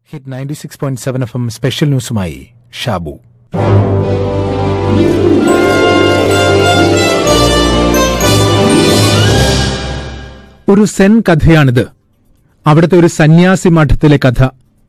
hit ninety six point seven F M special ന്യൂസുമായി ഷാബു ഒരു സെൻ കഥയാണിത് അവിടുത്തെ ഒരു സന്യാസി മഠത്തിലെ കഥ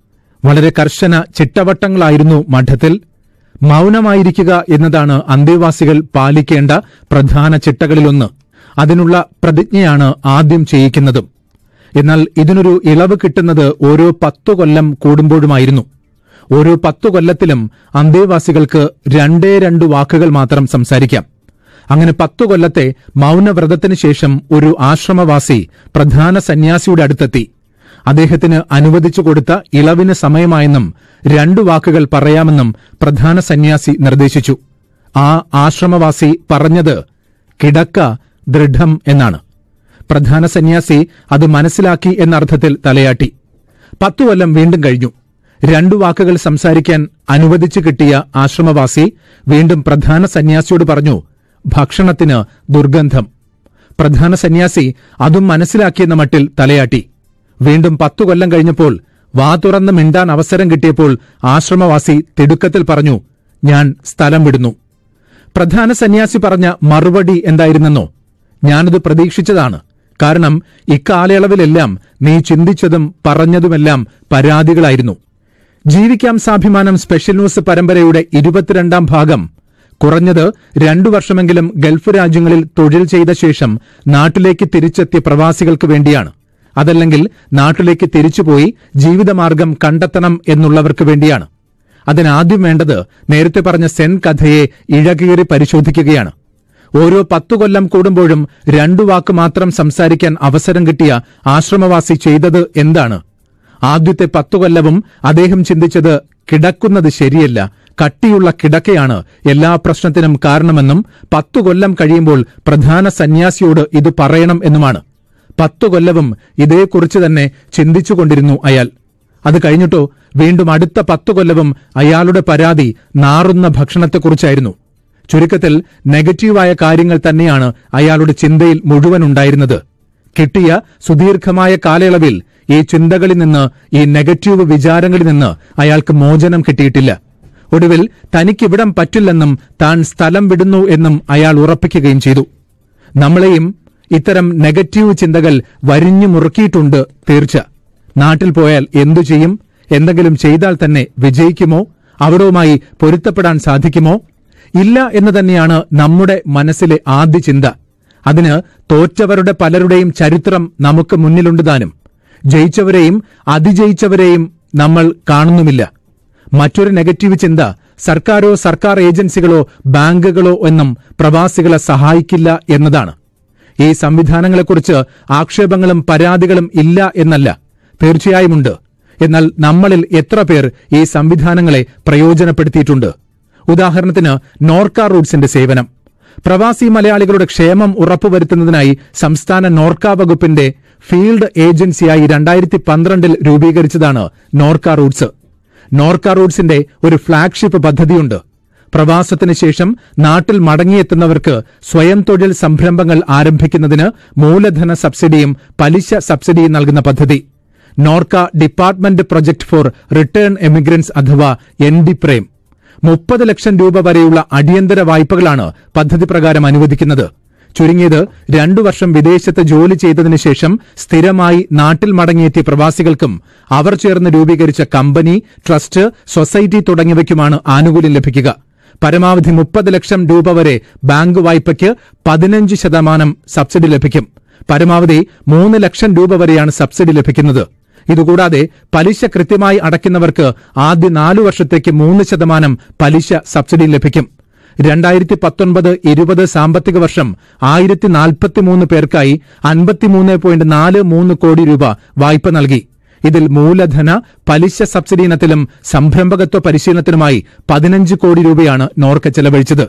വളരെ കർശന ചിട്ടവട്ടങ്ങളായിരുന്നു മഠത്തിൽ മൗനമായിരിക്കുക എന്നതാണ് അന്തേവാസികൾ പാലിക്കേണ്ട പ്രധാന ചിട്ടകളിലൊന്ന് അതിനുള്ള പ്രതിജ്ഞയാണ് ആദ്യം ചെയ്യിക്കുന്നതും എന്നാൽ ഇതിനൊരു ഇളവ് കിട്ടുന്നത് ഓരോ പത്തു കൊല്ലം കൂടുമ്പോഴുമായിരുന്നു ഓരോ പത്തു കൊല്ലത്തിലും അന്തേവാസികൾക്ക് രണ്ടേ രണ്ടു വാക്കുകൾ മാത്രം സംസാരിക്കാം അങ്ങനെ പത്തു കൊല്ലത്തെ മൗനവ്രതത്തിന് ശേഷം ഒരു ആശ്രമവാസി പ്രധാന സന്യാസിയുടെ അടുത്തെത്തി അദ്ദേഹത്തിന് അനുവദിച്ചു കൊടുത്ത ഇളവിന് സമയമായെന്നും രണ്ടു വാക്കുകൾ പറയാമെന്നും പ്രധാന സന്യാസി നിർദ്ദേശിച്ചു ആ ആശ്രമവാസി പറഞ്ഞത് കിടക്ക ദൃഢം എന്നാണ് പ്രധാന സന്യാസി അത് മനസ്സിലാക്കി എന്ന അർത്ഥത്തിൽ തലയാട്ടി പത്തു കൊല്ലം വീണ്ടും കഴിഞ്ഞു രണ്ടു വാക്കുകൾ സംസാരിക്കാൻ അനുവദിച്ചു കിട്ടിയ ആശ്രമവാസി വീണ്ടും പ്രധാന സന്യാസിയോട് പറഞ്ഞു ഭക്ഷണത്തിന് ദുർഗന്ധം പ്രധാന സന്യാസി അതും മനസ്സിലാക്കിയെന്ന മട്ടിൽ തലയാട്ടി വീണ്ടും പത്തു കൊല്ലം കഴിഞ്ഞപ്പോൾ വാ തുറന്ന് മിണ്ടാൻ അവസരം കിട്ടിയപ്പോൾ ആശ്രമവാസി തിടുക്കത്തിൽ പറഞ്ഞു ഞാൻ സ്ഥലം വിടുന്നു പ്രധാന സന്യാസി പറഞ്ഞ മറുപടി എന്തായിരുന്നെന്നോ ഞാനത് പ്രതീക്ഷിച്ചതാണ് കാരണം ഇക്കാലയളവിലെല്ലാം നീ ചിന്തിച്ചതും പറഞ്ഞതുമെല്ലാം പരാതികളായിരുന്നു ജീവിക്കാം സാഭിമാനം സ്പെഷ്യൽ ന്യൂസ് പരമ്പരയുടെ ഇരുപത്തിരണ്ടാം ഭാഗം കുറഞ്ഞത് രണ്ടു വർഷമെങ്കിലും ഗൾഫ് രാജ്യങ്ങളിൽ തൊഴിൽ ചെയ്ത ശേഷം നാട്ടിലേക്ക് തിരിച്ചെത്തിയ പ്രവാസികൾക്ക് വേണ്ടിയാണ് അതല്ലെങ്കിൽ നാട്ടിലേക്ക് തിരിച്ചുപോയി ജീവിതമാർഗം കണ്ടെത്തണം എന്നുള്ളവർക്ക് വേണ്ടിയാണ് അതിനാദ്യം വേണ്ടത് നേരത്തെ പറഞ്ഞ സെൻ കഥയെ ഇഴകീറി പരിശോധിക്കുകയാണ് ഓരോ പത്തു കൊല്ലം കൂടുമ്പോഴും രണ്ടു വാക്ക് മാത്രം സംസാരിക്കാൻ അവസരം കിട്ടിയ ആശ്രമവാസി ചെയ്തത് എന്താണ് ആദ്യത്തെ പത്തു കൊല്ലവും അദ്ദേഹം ചിന്തിച്ചത് കിടക്കുന്നത് ശരിയല്ല കട്ടിയുള്ള കിടക്കയാണ് എല്ലാ പ്രശ്നത്തിനും കാരണമെന്നും പത്തു കൊല്ലം കഴിയുമ്പോൾ പ്രധാന സന്യാസിയോട് ഇത് പറയണം എന്നുമാണ് പത്തു കൊല്ലവും ഇതേക്കുറിച്ച് തന്നെ ചിന്തിച്ചുകൊണ്ടിരുന്നു അയാൾ അത് കഴിഞ്ഞിട്ടോ വീണ്ടും അടുത്ത പത്തു കൊല്ലവും അയാളുടെ പരാതി നാറുന്ന ഭക്ഷണത്തെക്കുറിച്ചായിരുന്നു ചുരുക്കത്തിൽ നെഗറ്റീവായ കാര്യങ്ങൾ തന്നെയാണ് അയാളുടെ ചിന്തയിൽ മുഴുവൻ ഉണ്ടായിരുന്നത് കിട്ടിയ സുദീർഘമായ കാലയളവിൽ ഈ ചിന്തകളിൽ നിന്ന് ഈ നെഗറ്റീവ് വിചാരങ്ങളിൽ നിന്ന് അയാൾക്ക് മോചനം കിട്ടിയിട്ടില്ല ഒടുവിൽ തനിക്കിവിടം പറ്റില്ലെന്നും താൻ സ്ഥലം വിടുന്നു എന്നും അയാൾ ഉറപ്പിക്കുകയും ചെയ്തു നമ്മളെയും ഇത്തരം നെഗറ്റീവ് ചിന്തകൾ വരിഞ്ഞു മുറുക്കിയിട്ടുണ്ട് തീർച്ച നാട്ടിൽ പോയാൽ എന്തു ചെയ്യും എന്തെങ്കിലും ചെയ്താൽ തന്നെ വിജയിക്കുമോ അവിടവുമായി പൊരുത്തപ്പെടാൻ സാധിക്കുമോ ഇല്ല എന്ന് തന്നെയാണ് നമ്മുടെ മനസ്സിലെ ആദ്യ ചിന്ത അതിന് തോറ്റവരുടെ പലരുടെയും ചരിത്രം നമുക്ക് മുന്നിലുണ്ട് താനും ജയിച്ചവരെയും അതിജയിച്ചവരെയും നമ്മൾ കാണുന്നുമില്ല മറ്റൊരു നെഗറ്റീവ് ചിന്ത സർക്കാരോ സർക്കാർ ഏജൻസികളോ ബാങ്കുകളോ എന്നും പ്രവാസികളെ സഹായിക്കില്ല എന്നതാണ് ഈ സംവിധാനങ്ങളെക്കുറിച്ച് ആക്ഷേപങ്ങളും പരാതികളും ഇല്ല എന്നല്ല തീർച്ചയായുമുണ്ട് എന്നാൽ നമ്മളിൽ എത്ര പേർ ഈ സംവിധാനങ്ങളെ പ്രയോജനപ്പെടുത്തിയിട്ടുണ്ട് ഉദാഹരണത്തിന് നോർക്ക റൂട്ട്സിന്റെ സേവനം പ്രവാസി മലയാളികളുടെ ക്ഷേമം ഉറപ്പുവരുത്തുന്നതിനായി സംസ്ഥാന നോർക്ക വകുപ്പിന്റെ ഫീൽഡ് ഏജൻസിയായി രണ്ടായിരത്തി പന്ത്രണ്ടിൽ രൂപീകരിച്ചതാണ് നോർക്ക റൂട്ട്സ് നോർക്ക റൂട്ട്സിന്റെ ഒരു ഫ്ളാഗ്ഷിപ്പ് പദ്ധതിയുണ്ട് പ്രവാസത്തിന് ശേഷം നാട്ടിൽ മടങ്ങിയെത്തുന്നവർക്ക് സ്വയം തൊഴിൽ സംരംഭങ്ങൾ ആരംഭിക്കുന്നതിന് മൂലധന സബ്സിഡിയും പലിശ സബ്സിഡിയും നൽകുന്ന പദ്ധതി Norka department project for return emigrants അഥവാ എൻ ഡി പ്രേം മുപ്പത് ലക്ഷം രൂപ വരെയുള്ള അടിയന്തര വായ്പകളാണ് പദ്ധതി പ്രകാരം അനുവദിക്കുന്നത് ചുരുങ്ങിയത് രണ്ടു വർഷം വിദേശത്ത് ജോലി ചെയ്തതിനു ശേഷം സ്ഥിരമായി നാട്ടിൽ മടങ്ങിയെത്തിയ പ്രവാസികൾക്കും അവർ ചേർന്ന് രൂപീകരിച്ച കമ്പനി ട്രസ്റ്റ് സൊസൈറ്റി തുടങ്ങിയവയ്ക്കുമാണ് ആനുകൂല്യം ലഭിക്കുക പരമാവധി മുപ്പത് ലക്ഷം രൂപ വരെ ബാങ്ക് വായ്പയ്ക്ക് പതിനഞ്ച് ശതമാനം സബ്സിഡി ലഭിക്കും പരമാവധി മൂന്ന് ലക്ഷം രൂപ വരെയാണ് സബ്സിഡി ലഭിക്കുന്നത് ഇതുകൂടാതെ പലിശ കൃത്യമായി അടയ്ക്കുന്നവർക്ക് ആദ്യ നാലു വർഷത്തേക്ക് മൂന്ന് ശതമാനം പലിശ സബ്സിഡി ലഭിക്കും രണ്ടായിരത്തി പത്തൊൻപത് ഇരുപത് സാമ്പത്തിക വർഷം ആയിരത്തി നാൽപ്പത്തിമൂന്ന് പേർക്കായി അൻപത്തിമൂന്ന് പോയിന്റ് നാല് മൂന്ന് കോടി രൂപ വായ്പ നൽകി ഇതിൽ മൂലധന പലിശ സബ്സിഡി ഇനത്തിലും സംരംഭകത്വ പരിശീലനത്തിനുമായി പതിനഞ്ച് കോടി രൂപയാണ് നോർക്ക ചെലവഴിച്ചത്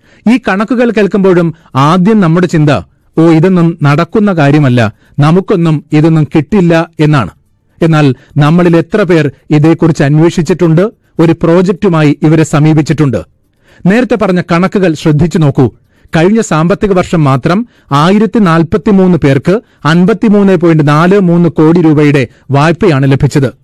ഈ കണക്കുകൾ കേൾക്കുമ്പോഴും ആദ്യം നമ്മുടെ ചിന്ത ഓ ഇതൊന്നും നടക്കുന്ന കാര്യമല്ല നമുക്കൊന്നും ഇതൊന്നും കിട്ടില്ല എന്നാണ് എന്നാൽ നമ്മളിൽ എത്ര പേർ ഇതേക്കുറിച്ച് അന്വേഷിച്ചിട്ടുണ്ട് ഒരു പ്രോജക്റ്റുമായി ഇവരെ സമീപിച്ചിട്ടുണ്ട് നേരത്തെ പറഞ്ഞ കണക്കുകൾ ശ്രദ്ധിച്ചു നോക്കൂ കഴിഞ്ഞ സാമ്പത്തിക വർഷം മാത്രം ആയിരത്തി നാൽപ്പത്തിമൂന്ന് പേർക്ക് അൻപത്തിമൂന്ന് പോയിന്റ് നാല് മൂന്ന് കോടി രൂപയുടെ വായ്പയാണ് ലഭിച്ചത്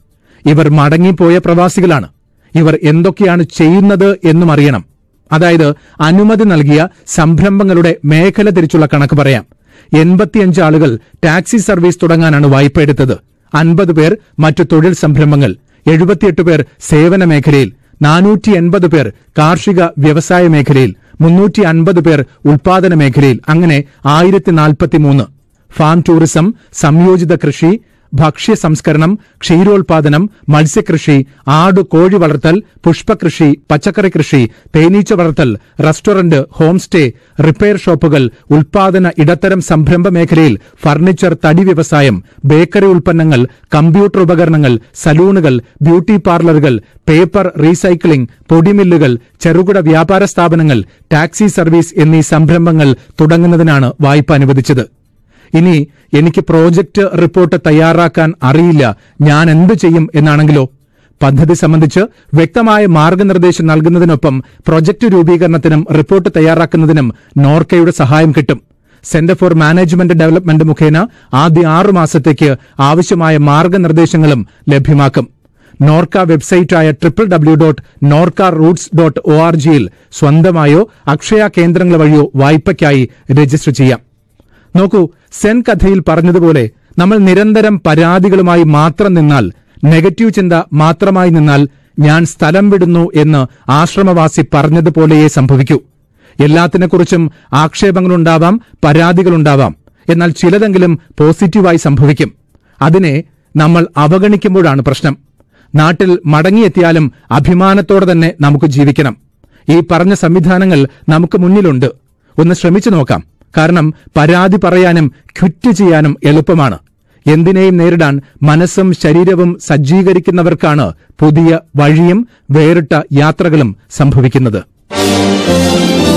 ഇവർ മടങ്ങിപ്പോയ പ്രവാസികളാണ് ഇവർ എന്തൊക്കെയാണ് ചെയ്യുന്നത് എന്നും അറിയണം അതായത് അനുമതി നൽകിയ സംരംഭങ്ങളുടെ മേഖല തിരിച്ചുള്ള കണക്ക് പറയാം എൺപത്തിയഞ്ച് ആളുകൾ ടാക്സി സർവീസ് തുടങ്ങാനാണ് വായ്പ എടുത്തത് അൻപത് പേർ മറ്റു തൊഴിൽ സംരംഭങ്ങൾ എഴുപത്തിയെട്ട് പേർ സേവന മേഖലയിൽ നാനൂറ്റി എൺപത് പേർ കാർഷിക വ്യവസായ മേഖലയിൽ മുന്നൂറ്റി അൻപത് പേർ ഉൽപാദന മേഖലയിൽ അങ്ങനെ ആയിരത്തി നാൽപ്പത്തിമൂന്ന് ഫാം ടൂറിസം സംയോജിത കൃഷി ഭക്ഷ്യ സംസ്കരണം ക്ഷീരോത്പാദനം മത്സ്യകൃഷി ആട് കോഴി വളർത്തൽ പുഷ്പകൃഷി പച്ചക്കറി കൃഷി തേനീച്ച വളർത്തൽ റെസ്റ്റോറന്റ് ഹോം സ്റ്റേ റിപ്പയർ ഷോപ്പുകൾ ഉൽപാദന ഇടത്തരം സംരംഭ മേഖലയിൽ ഫർണിച്ചർ തടി വ്യവസായം ബേക്കറി ഉൽപ്പന്നങ്ങൾ കമ്പ്യൂട്ടർ ഉപകരണങ്ങൾ സലൂണുകൾ ബ്യൂട്ടി പാർലറുകൾ പേപ്പർ റീസൈക്ലിംഗ് പൊടിമില്ലുകൾ ചെറുകിട വ്യാപാര സ്ഥാപനങ്ങൾ ടാക്സി സർവീസ് എന്നീ സംരംഭങ്ങൾ തുടങ്ങുന്നതിനാണ് വായ്പ അനുവദിച്ചത് ഇനി എനിക്ക് പ്രോജക്റ്റ് റിപ്പോർട്ട് തയ്യാറാക്കാൻ അറിയില്ല ഞാൻ എന്ത് ചെയ്യും എന്നാണെങ്കിലോ പദ്ധതി സംബന്ധിച്ച് വ്യക്തമായ മാർഗനിർദ്ദേശം നൽകുന്നതിനൊപ്പം പ്രൊജക്ട് രൂപീകരണത്തിനും റിപ്പോർട്ട് തയ്യാറാക്കുന്നതിനും നോർക്കയുടെ സഹായം കിട്ടും സെന്റർ ഫോർ മാനേജ്മെന്റ് ഡെവലപ്മെന്റ് മുഖേന ആദ്യ ആറു മാസത്തേക്ക് ആവശ്യമായ മാർഗനിർദ്ദേശങ്ങളും ലഭ്യമാക്കും നോർക്ക വെബ്സൈറ്റായ triple W dot Norka roots dot O R ജിയിൽ സ്വന്തമായോ അക്ഷയ കേന്ദ്രങ്ങൾ വഴിയോ വായ്പയ്ക്കായി രജിസ്റ്റർ ചെയ്യാം നോക്കൂ സെൻ കഥയിൽ പറഞ്ഞതുപോലെ നമ്മൾ നിരന്തരം പരാതികളുമായി മാത്രം നിന്നാൽ നെഗറ്റീവ് ചിന്ത മാത്രമായി നിന്നാൽ ഞാൻ സ്ഥലം വിടുന്നു എന്ന് ആശ്രമവാസി പറഞ്ഞതുപോലെയേ സംഭവിക്കൂ എല്ലാത്തിനെക്കുറിച്ചും ആക്ഷേപങ്ങളുണ്ടാവാം പരാതികളുണ്ടാവാം എന്നാൽ ചിലതെങ്കിലും പോസിറ്റീവായി സംഭവിക്കും അതിനെ നമ്മൾ അവഗണിക്കുമ്പോഴാണ് പ്രശ്നം നാട്ടിൽ മടങ്ങിയെത്തിയാലും അഭിമാനത്തോടെ തന്നെ നമുക്ക് ജീവിക്കണം ഈ പറഞ്ഞ സംവിധാനങ്ങൾ നമുക്ക് മുന്നിലുണ്ട് ഒന്ന് ശ്രമിച്ചു നോക്കാം കാരണം പരാതി പറയാനും ക്വിറ്റ് ചെയ്യാനും എളുപ്പമാണ് എന്തിനേയും നേരിടാൻ മനസ്സും ശരീരവും സജ്ജീകരിക്കുന്നവർക്കാണ് പുതിയ വഴിയും വേറിട്ട യാത്രകളും സംഭവിക്കുന്നത്